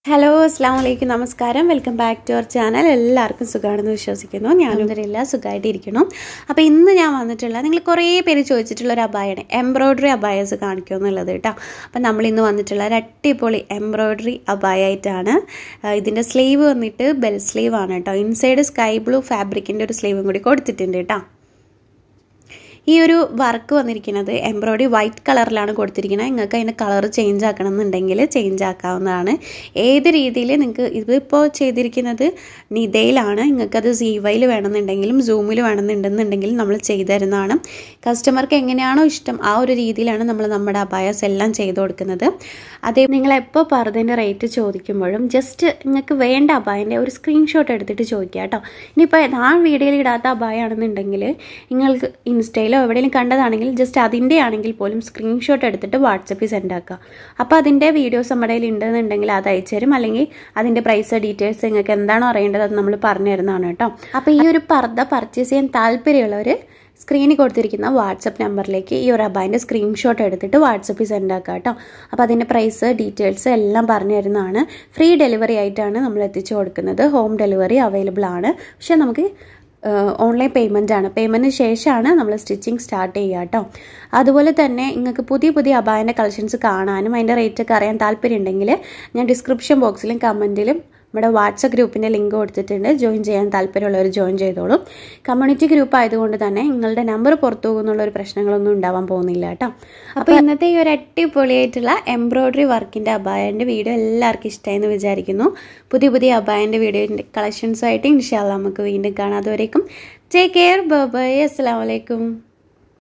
hello അസ്സാം വലൈക്കും നമസ്കാരം welcome back to our channel എല്ലാവർക്കും സുഖമാണെന്ന് വിശ്വസിക്കുന്നു ഞാനും ഇവരെല്ലാം സുഖമായിട്ടിരിക്കുന്നു അപ്പോൾ ഇന്ന് ഞാൻ വന്നിട്ടുള്ള നിങ്ങൾ കുറേ പേര് ചോദിച്ചിട്ടുള്ള ഒരു അബായാണ് എംബ്രോയ്ഡറി അബായസ് കാണിക്കുമോ എന്നുള്ളത് കേട്ടോ അപ്പോൾ നമ്മൾ ഇന്ന് വന്നിട്ടുള്ള ഒരു അടിപൊളി എംബ്രോയ്ഡറി അബായായിട്ടാണ് ഇതിൻ്റെ സ്ലീവ് വന്നിട്ട് ബെൽ സ്ലീവ് ആണ് കേട്ടോ ഇൻസൈഡ് സ്കൈ ബ്ലൂ ഫാബ്രിക്കിൻ്റെ ഒരു സ്ലീവും കൂടി കൊടുത്തിട്ടുണ്ട് കേട്ടോ ഈ ഒരു വർക്ക് വന്നിരിക്കുന്നത് എംബ്രോയ്ഡറി വൈറ്റ് കളറിലാണ് കൊടുത്തിരിക്കുന്നത് നിങ്ങൾക്ക് അതിൻ്റെ കളർ ചേഞ്ച് ആക്കണം എന്നുണ്ടെങ്കിൽ ചേഞ്ച് ആക്കാവുന്നതാണ് ഏത് രീതിയിൽ നിങ്ങൾക്ക് ഇതിപ്പോൾ ചെയ്തിരിക്കുന്നത് നിതയിലാണ് നിങ്ങൾക്കത് സീവയിൽ വേണമെന്നുണ്ടെങ്കിലും സൂമിൽ വേണമെന്നുണ്ടെന്നുണ്ടെങ്കിലും നമ്മൾ ചെയ്തു തരുന്നതാണ് കസ്റ്റമർക്ക് എങ്ങനെയാണോ ഇഷ്ടം ആ ഒരു രീതിയിലാണ് നമ്മൾ നമ്മുടെ അബായസ് എല്ലാം ചെയ്തു കൊടുക്കുന്നത് അതേ നിങ്ങൾ എപ്പോൾ പറഞ്ഞതിൻ്റെ റേറ്റ് ചോദിക്കുമ്പോഴും ജസ്റ്റ് നിങ്ങൾക്ക് വേണ്ട അബായൻ്റെ ഒരു സ്ക്രീൻഷോട്ട് എടുത്തിട്ട് ചോദിക്കുക കേട്ടോ ഇനിയിപ്പോൾ ഞാൻ വീഡിയോയിൽ ഇടാത്ത അബായാണെന്നുണ്ടെങ്കിൽ നിങ്ങൾക്ക് ഇൻസ്റ്റയിലോ എവിടെയെങ്കിലും കണ്ടതാണെങ്കിൽ ജസ്റ്റ് അതിൻ്റെ ആണെങ്കിൽ പോലും സ്ക്രീൻഷോട്ട് എടുത്തിട്ട് വാട്സപ്പിൽ സെൻഡ് ആക്കുക അപ്പോൾ അതിൻ്റെ വീഡിയോസ് നമ്മുടെ കയ്യിൽ ഉണ്ടെന്നുണ്ടെങ്കിൽ അത് അയച്ചു തരും അല്ലെങ്കിൽ അതിൻ്റെ പ്രൈസ് ഡീറ്റെയിൽസ് നിങ്ങൾക്ക് എന്താണോ അറിയേണ്ടത് അത് നമ്മൾ പറഞ്ഞു തരുന്നതാണ് കേട്ടോ അപ്പോൾ ഈ ഒരു പർദ്ദ പർച്ചേസ് ചെയ്യാൻ താല്പര്യമുള്ളവർ സ്ക്രീനിൽ കൊടുത്തിരിക്കുന്ന വാട്സപ്പ് നമ്പറിലേക്ക് ഈ ഒരു അബായിൻ്റെ സ്ക്രീൻഷോട്ട് എടുത്തിട്ട് വാട്സപ്പിൽ സെൻഡ് ആക്കുക കേട്ടോ അപ്പോൾ അതിൻ്റെ പ്രൈസ് ഡീറ്റെയിൽസ് എല്ലാം പറഞ്ഞു തരുന്നതാണ് ഫ്രീ ഡെലിവറി ആയിട്ടാണ് നമ്മൾ എത്തിച്ചു കൊടുക്കുന്നത് ഹോം ഡെലിവറി അവൈലബിൾ ആണ് പക്ഷേ നമുക്ക് ഓൺലൈൻ പേയ്മെൻ്റ് ആണ് പേയ്മെൻറ്റിന് ശേഷമാണ് നമ്മൾ സ്റ്റിച്ചിങ് സ്റ്റാർട്ട് ചെയ്യുക കേട്ടോ അതുപോലെ തന്നെ നിങ്ങൾക്ക് പുതിയ പുതിയ അബായൻ്റെ കളക്ഷൻസ് കാണാനും അതിൻ്റെ റേറ്റൊക്കെ അറിയാൻ താല്പര്യമുണ്ടെങ്കിൽ ഞാൻ ഡിസ്ക്രിപ്ഷൻ ബോക്സിലും കമൻറ്റിലും നമ്മുടെ വാട്സപ്പ് ഗ്രൂപ്പിൻ്റെ ലിങ്ക് കൊടുത്തിട്ടുണ്ട് ജോയിൻ ചെയ്യാൻ താല്പര്യമുള്ളവർ ജോയിൻ ചെയ്തോളും കമ്മ്യൂണിറ്റി ഗ്രൂപ്പ് ആയതുകൊണ്ട് തന്നെ നിങ്ങളുടെ നമ്പർ പുറത്തു പോകുന്നുള്ള ഒരു പ്രശ്നങ്ങളൊന്നും ഉണ്ടാവാൻ പോകുന്നില്ല കേട്ടോ അപ്പോൾ ഇന്നത്തെ ഈ ഒരു അടിപൊളിയായിട്ടുള്ള എംബ്രോയ്ഡറി വർക്കിൻ്റെ അബായൻ്റെ വീഡിയോ എല്ലാവർക്കും ഇഷ്ടമായെന്ന് വിചാരിക്കുന്നു പുതിയ പുതിയ അബായൻ്റെ വീഡിയോൻ്റെ കളക്ഷൻസുമായിട്ട് ഇൻഷാല്ല നമുക്ക് വീണ്ടും കാണാം അതുവരേക്കും ടേക്ക് കെയർ ബൈ അസ്സാം വലൈക്കും